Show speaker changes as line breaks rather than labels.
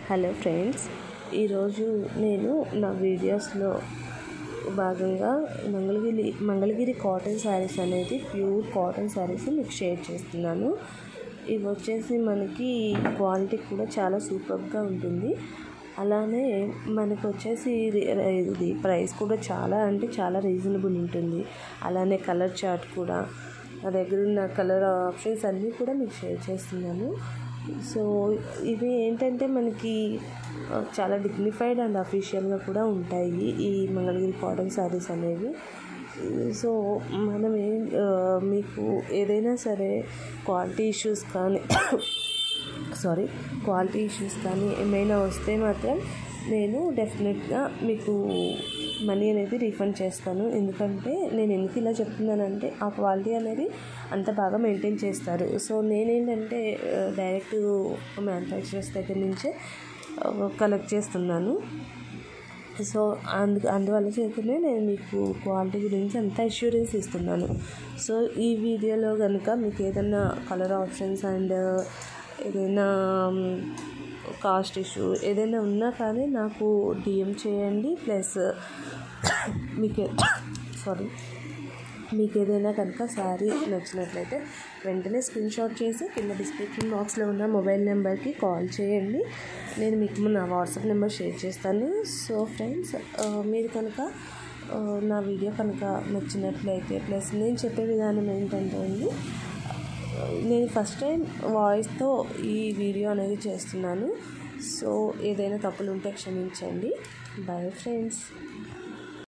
hello friends ఈరోజు నేను నా వీడియోస్లో భాగంగా మంగళగిరి మంగళగిరి కాటన్ శారీస్ అనేది ప్యూర్ కాటన్ శారీస్ మీకు షేర్ చేస్తున్నాను ఇవి వచ్చేసి మనకి క్వాలిటీ కూడా చాలా సూపర్గా ఉంటుంది అలానే మనకు వచ్చేసి ఇది ఇది ప్రైస్ కూడా చాలా అంటే చాలా రీజనబుల్ ఉంటుంది అలానే కలర్ చార్ట్ కూడా నా దగ్గర ఉన్న కలర్ ఆప్షన్స్ అన్నీ కూడా మీకు షేర్ చేస్తున్నాను సో ఇవి ఏంటంటే మనకి ఆ, చాలా డిగ్నిఫైడ్ అండ్ అఫీషియల్గా కూడా ఉంటాయి ఈ మంగళగిరి కాటన్ శారీస్ అనేవి సో మనం ఏం ఆ, మీకు ఏదైనా సరే క్వాలిటీ ఇష్యూస్ కానీ సారీ క్వాలిటీ ఇష్యూస్ కానీ ఏమైనా వస్తే మాత్రం నేను డెఫినెట్గా మీకు మనీ అనేది రీఫండ్ చేస్తాను ఎందుకంటే నేను ఎందుకు ఇలా చెప్తున్నానంటే ఆ క్వాలిటీ అనేది అంత బాగా మెయింటైన్ చేస్తారు సో నేనేంటంటే డైరెక్ట్ మ్యానుఫ్యాక్చరర్స్ దగ్గర నుంచే కలెక్ట్ చేస్తున్నాను సో అందు అందువల్ల చేతనే నేను మీకు క్వాలిటీ గురించి అంత అష్యూరెన్స్ ఇస్తున్నాను సో ఈ వీడియోలో కనుక మీకు ఏదైనా కలర్ ఆప్షన్స్ అండ్ ఏదైనా కాస్ట్ ఇష్యూ ఏదైనా ఉన్నా కానీ నాకు డిఎం చేయండి ప్లస్ మీకు సారీ మీకు ఏదైనా కనుక శారీ నచ్చినట్లయితే వెంటనే స్క్రీన్ షాట్ చేసి కింద డిస్క్రిప్షన్ బాక్స్లో ఉన్న మొబైల్ నెంబర్కి కాల్ చేయండి నేను మీకు నా వాట్సాప్ నెంబర్ షేర్ చేస్తాను సో ఫ్రెండ్స్ మీరు కనుక ఆ, నా వీడియో కనుక నచ్చినట్లయితే ప్లస్ నేను చెప్పే విధానం ఏంటంటే అండి నేను ఫస్ట్ టైం వాయిస్తో ఈ వీడియో అనేది చేస్తున్నాను సో ఏదైనా తప్పులు ఉంటే క్షమించండి బాయ్ ఫ్రెండ్స్